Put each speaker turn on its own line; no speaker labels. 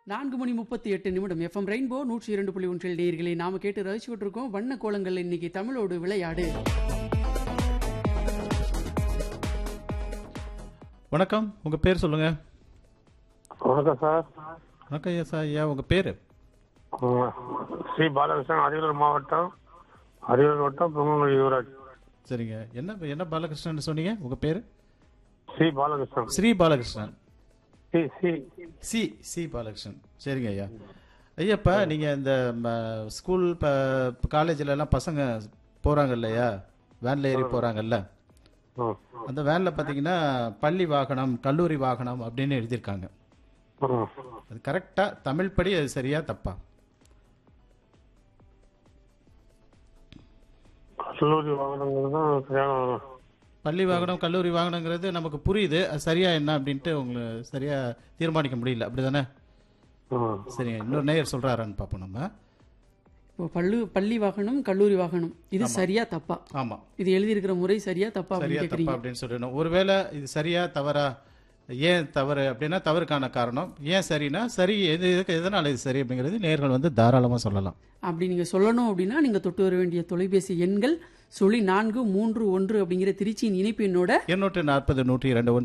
நான்கு மணி முப்பத்தி எட்டு நிமிடம் எஃப்எம் ரெயின்போ நூற்றி இரண்டு புள்ளி ஒன்றில் நேயர்களை நாம கேட்டு ரசிச்சுக்கிட்டு இருக்கோம் வண்ண கோலங்கள் இன்னைக்கு தமிழோடு விளையாடு
வணக்கம் உங்க பேர் சொல்லுங்க
வணக்கம் சார்
வணக்கம் ஐயா சார் ஐயா உங்க பேரு
ஆ, ஸ்ரீ பாலகிருஷ்ணன் அரியலூர் மாவட்டம் அரியலூர் வட்டம் பொங்கல் யுவராஜ்
சரிங்க என்ன என்ன பாலகிருஷ்ணன் சொன்னீங்க உங்க பேரு
Sri Balakrishnan
Sri Balakrishnan
C C
C C Balakrishnan சரிங்க ஐயா ஐயா இப்ப நீங்க இந்த ம, ஸ்கூல் இப்போ காலேஜில் எல்லாம் பசங்க போறாங்க இல்லையா வேன்ல ஏறி போறாங்கல்ல
ஆ,
அந்த வேன்ல பாத்தீங்கன்னா பள்ளி வாகனம் கல்லூரி வாகனம் அப்படின்னு எழுதியிருக்காங்க
ஆ.
அது கரெக்டா தமிழ் படி அது சரியா தப்பா
கல்லூரி வாகனங்கள் தான் சரியான
பள்ளி வாகனம் கல்லூரி வாகனங்கிறது நமக்கு புரியுது அது சரியா என்ன அப்படின்ட்டு உங்களுக்கு சரியா தீர்மானிக்க முடியல அப்படிதானே
ஆ,
சரிங்க இன்னொரு நேயர் சொல்றாரான்னு பார்ப்போம் நம்ம
இப்போ பள்ளு பள்ளி வாகனம் கல்லூரி வாகனம் இது சரியா தப்பா
ஆமா
இது எழுதியிருக்கிற முறை சரியா தப்பா
சரியா
அப்படின்னு
தப்பா
கேக்குறீங்க
அப்படின்னு சொல்லணும் ஒருவேளை இது சரியா தவறா ஏன் தவறு அப்படின்னா தவறுக்கான காரணம் ஏன் சரினா சரி எது எதுக்கு எதனால இது சரி அப்படிங்கிறது நேர்கள் வந்து தாராளமா சொல்லலாம்
அப்படி நீங்க சொல்லணும் அப்படின்னா நீங்க தொட்டு வர வேண்டிய தொலைபேசி எண்கள் சுழி நான்கு மூன்று ஒன்று அப்படிங்கிற திருச்சியின் இணைப்பு எண்ணோட
எண்ணூற்று நாற்பது நூற்றி இரண்டு